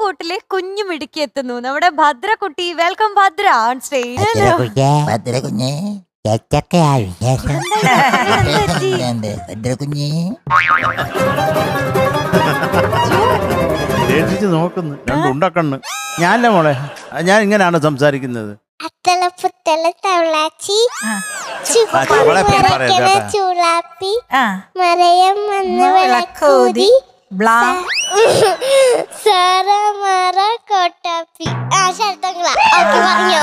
കാസർകോട്ടിലെ കുഞ്ഞു മിടുക്കി എത്തുന്നു നമ്മുടെ ഭദ്രക്കുട്ടി വെൽക്കം ഭദ്ര ഓൺ സ്റ്റേജ് ഭദ്രകുഞ്ഞേ ഭദ്രകുഞ്ഞേ ചേച്ചക്കയാ വിശേഷം ഉണ്ട്. ഭദ്രകുഞ്ഞേ രക്ഷിച്ച് നോക്കുന്നു രണ്ട് ഉണ്ടക്കണ്ണ് ഞാനല്ല മോളെ ഞാൻ ഇങ്ങനെയാണ് സംസാരിക്കുന്നത് അത്തള പുത്തള തവളാച്ചി ആ, തവളെ പേര് പറയാം ചുവക്കണ കേട്ടോ. ചുളാപ്പി ആ മറയം വന്ന് വിളക്കൂതി ബ്ലാ സാറ മാറ കോട്ടാപ്പി ആ ശരത്തങ്ങള ഓക്കെ പറഞ്ഞോ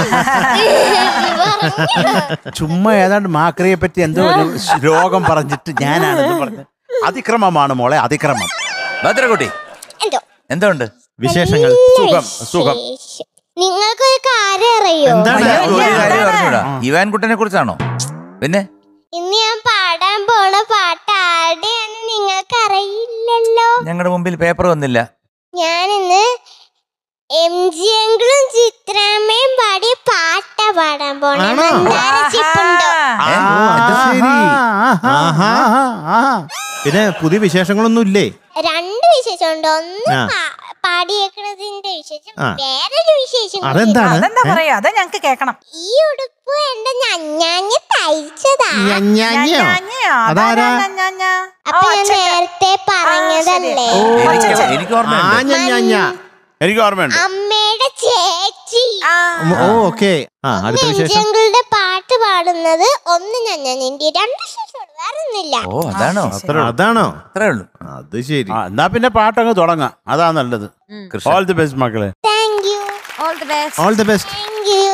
പറഞ്ഞോ. ചുമ്മാ ഏതാണ്ട് മാക്രിയെ പറ്റി എന്തോ ഒരു രോഗം പറഞ്ഞിട്ട് ഞാനാണെന്ന് പറഞ്ഞു അതിക്രമമാണ് മോളെ അതിക്രമം ഭദ്രകുട്ടി എന്തോ എന്തുണ്ട് വിശേഷങ്ങൾ സുഖം സുഖം വിശേഷം. നിങ്ങൾക്കൊരു കാര്യം അറിയോ എന്താണ്? അയ്യോ, ഒരു എന്താണ്? കാര്യം അറിഞ്ഞൂടാ ഇവാൻകുട്ടനെ കുറിച്ചാണോ പിന്നെ ഇന്ന് ഞാൻ പാടാൻ പോണ പാട്ട് ആരുടെയാന്ന് നിങ്ങൾക്ക് അറിയില്ലല്ലോ ഞങ്ങളുടെ മുമ്പിൽ പേപ്പർ വന്നില്ല ഞാനിന്ന് എം ജി അങ്കിളും ചിത്രാമ്മയും പാടിയ പാട്ട പാടാൻ പോണേ ആണോ? മന്ദാരച്ചിപ്പുണ്ടോ ഏ? ഓ, അത് ശരി. ആഹാ, ആഹാ. ആഹാ. പിന്നെ പുതിയ വിശേഷങ്ങളൊന്നും ഇല്ലേ രണ്ട് വിശേഷമുണ്ട് ഒന്ന് ആ. പാ- പാടിയേക്കണതിന്റെ വിശേഷം ആ. വേറൊരു വിശേഷം കൂടി. അതെന്താണ് അതെന്താ പറയാ അത് ഞങ്ങക്ക് കേക്കണം ഈ ഉടുപ്പ് എന്റെ ഞഞ്ഞാഞ്ഞ് തയ്ച്ചതാ ഞഞ്ഞാഞ്ഞയോ? ഞാഞ്ഞാഞ്ഞയോ? അതാരാ? അതാരാ ഞാഞ്ഞാ? അപ്പൊ ഓ, ഞാൻ അച്ഛന്റെ. നേരത്തെ പറഞ്ഞതല്ലേ ഓ, എനിക്ക് അച്ഛൻ. എനിക്ക് ആ ഓർമ്മയുണ്ട് ഞഞ്ഞാഞ്ഞ എനിക്ക് ഓർമ്മയുണ്ട് അമ്മയുടെ ചേച്ചി ആ, ഓ ഓക്കെ ആ അടുത്ത വിശേഷം നെഞ്ചങ്ങളുടെ പാട്ട് പാടുന്നത് ഒന്ന് ഞഞ്ഞാഞ്ഞിന്റെ രണ്ട് വിശേഷമുള്ളൂ വേറെ ഒന്നുമില്ല ഓ അതാണോ അത്രേ ഉള്ളൂ. അതാണോ അത്രേ ഉള്ളൂ അത് ശരി ആ, എന്നാ പിന്നെ പാട്ടങ്ങ് തുടങ്ങാം അതാ നല്ലത് കൃഷ്ണ ഓൾ ദി ബെസ്റ്റ് മക്കളെ thank you all the best all the best thank you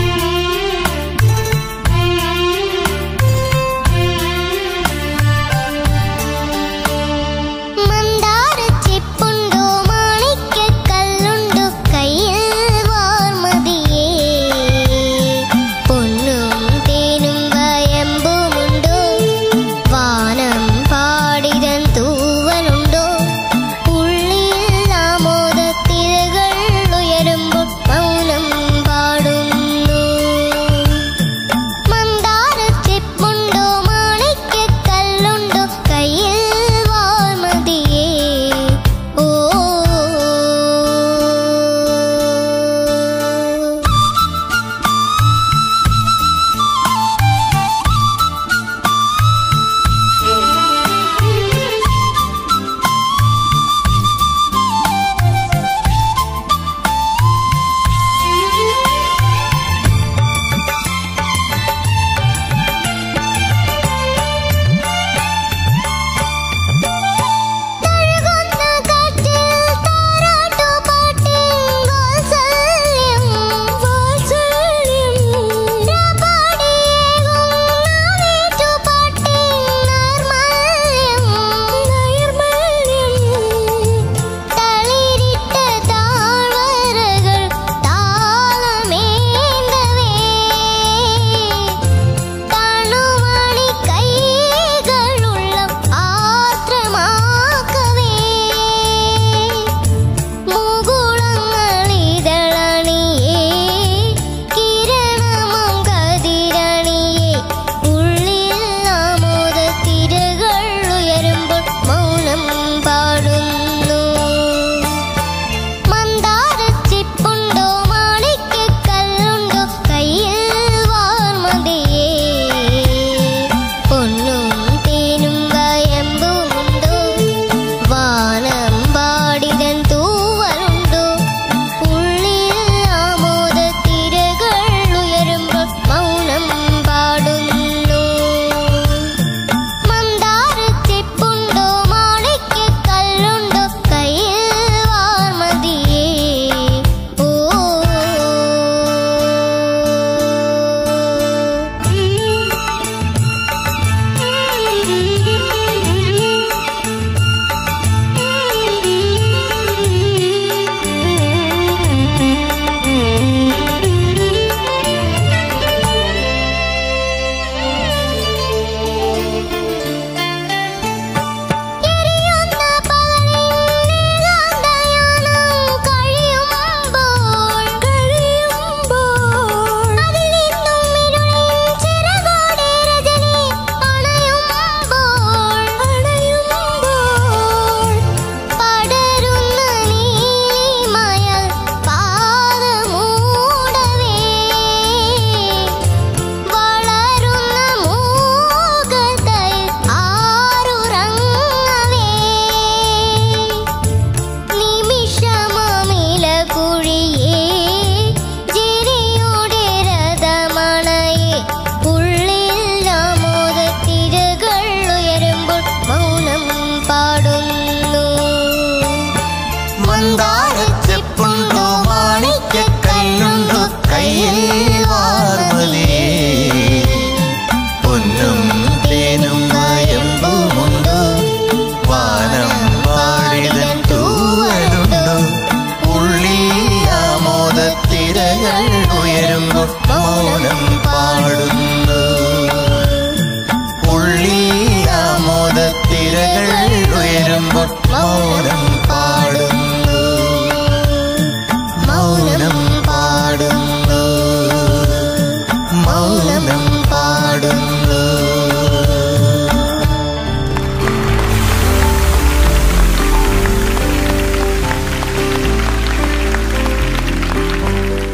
Thank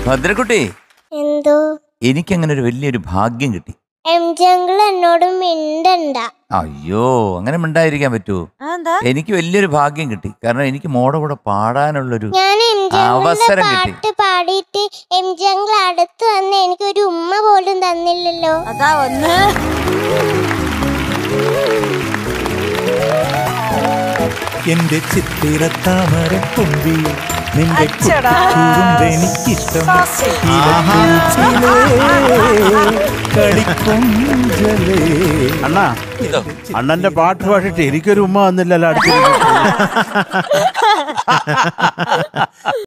ഭദ്രക്കുട്ടി എന്തോ എനിക്ക് അങ്ങനെ ഒരു വലിയൊരു ഭാഗ്യം കിട്ടി എം ജംഗിൾ എന്നോട് മിണ്ടണ്ട അയ്യോ അങ്ങനെ മിണ്ടായിരിക്കാൻ പറ്റുമോ അതെന്താ എനിക്ക് വലിയൊരു ഭാഗ്യം കിട്ടി കാരണം എനിക്ക് മോടെ കൂടെ പാടാനുള്ളൊരു ഞാൻ എം ജംഗിളിന്റെ അവസരം കിട്ടി. പാട്ട് പാടിയിട്ട് എം ജംഗിൾ അടുത്ത് വന്ന് എനിക്കൊരു ഉമ്മ പോലും തന്നില്ലല്ലോ അതാ ഒന്ന് എന്റെ ചിത്തിരത്താമര തുമ്പി നിന്റെ അച്ചടാ. കുറുമ്പെനിക്കിഷ്ടം ആഹാ. കളിക്കൊഞ്ചലേ അണ്ണാ ഇതോ അണ്ണന്റെ പാട്ട് പാടിട്ട് എനിക്കൊരു ഉമ്മ വന്നില്ലല്ലോ അടുത്ത്